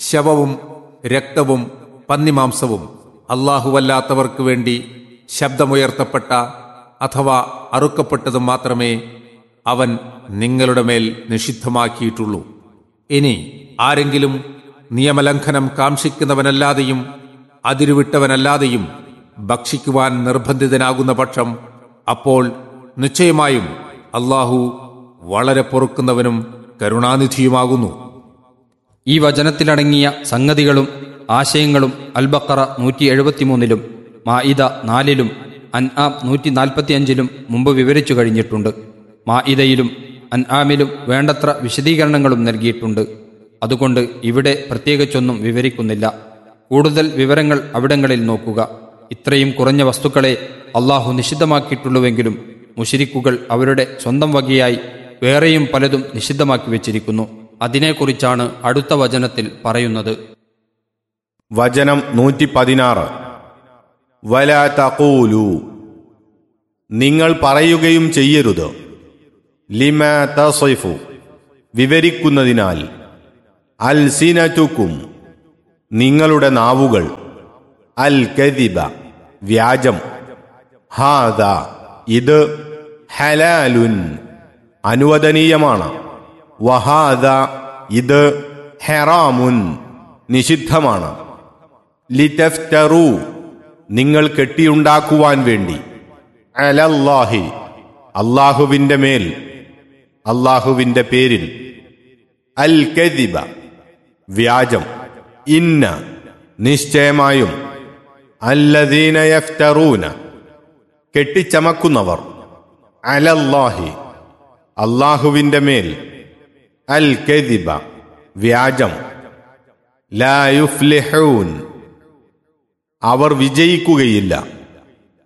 ശവവും രക്തവും പന്നിമാംസവും അള്ളാഹുവല്ലാത്തവർക്ക് വേണ്ടി ശബ്ദമുയർത്തപ്പെട്ട അഥവാ അറുക്കപ്പെട്ടതും മാത്രമേ അവൻ നിങ്ങളുടെ മേൽ നിഷിദ്ധമാക്കിയിട്ടുള്ളൂ ഇനി ആരെങ്കിലും നിയമലംഘനം കാക്ഷിക്കുന്നവനല്ലാതെയും അതിരുവിട്ടവനല്ലാതെയും ഭക്ഷിക്കുവാൻ നിർബന്ധിതനാകുന്ന പക്ഷം അപ്പോൾ നിശ്ചയമായും അള്ളാഹു വളരെ പൊറുക്കുന്നവനും കരുണാനിധിയുമാകുന്നു ഈ വചനത്തിലടങ്ങിയ സംഗതികളും ആശയങ്ങളും അൽബക്കറ നൂറ്റി എഴുപത്തിമൂന്നിലും മായിദ നാലിലും അൻആം നൂറ്റി നാൽപ്പത്തിയഞ്ചിലും മുമ്പ് വിവരിച്ചു കഴിഞ്ഞിട്ടുണ്ട് മായിദയിലും അൻആമിലും വേണ്ടത്ര വിശദീകരണങ്ങളും നൽകിയിട്ടുണ്ട് അതുകൊണ്ട് ഇവിടെ പ്രത്യേകിച്ചൊന്നും വിവരിക്കുന്നില്ല കൂടുതൽ വിവരങ്ങൾ അവിടങ്ങളിൽ നോക്കുക ഇത്രയും കുറഞ്ഞ വസ്തുക്കളെ അള്ളാഹു നിഷിദ്ധമാക്കിയിട്ടുള്ളുവെങ്കിലും മുഷിരിക്കുകൾ അവരുടെ സ്വന്തം വകയായി വേറെയും പലതും നിഷിദ്ധമാക്കി വെച്ചിരിക്കുന്നു അതിനെക്കുറിച്ചാണ് അടുത്ത വചനത്തിൽ പറയുന്നത് വചനം നൂറ്റി പതിനാറ് വല തകൂലു നിങ്ങൾ പറയുകയും ചെയ്യരുത് ലിമ തസൈഫു വിവരിക്കുന്നതിനാൽ അൽ സിനറ്റുക്കും നിങ്ങളുടെ നാവുകൾ അൽ കദിബ വ്യാജം ഹാദ ഇത് ഹലാലുൻ അനുവദനീയമാണ് വഹാദ ഇത് ഹെറാമുൻ നിഷിദ്ധമാണ് ലിതഫ്തറു നിങ്ങൾ കെട്ടിയുണ്ടാക്കുവാൻ വേണ്ടി അലല്ലാഹി അള്ളാഹുവിന്റെ മേൽ അള്ളാഹുവിന്റെ പേരിൽ അൽ കദിബ വ്യാജം ഇന്ന നിശ്ചയമായും അല്ലദീന യഫ്തറൂന കെട്ടിച്ചമക്കുന്നവർ അലല്ലാഹി അള്ളാഹുവിന്റെ മേൽ അൽ കദിബ വ്യാജം ലാ യുഫ്ലിഹൂൻ അവർ വിജയിക്കുകയില്ല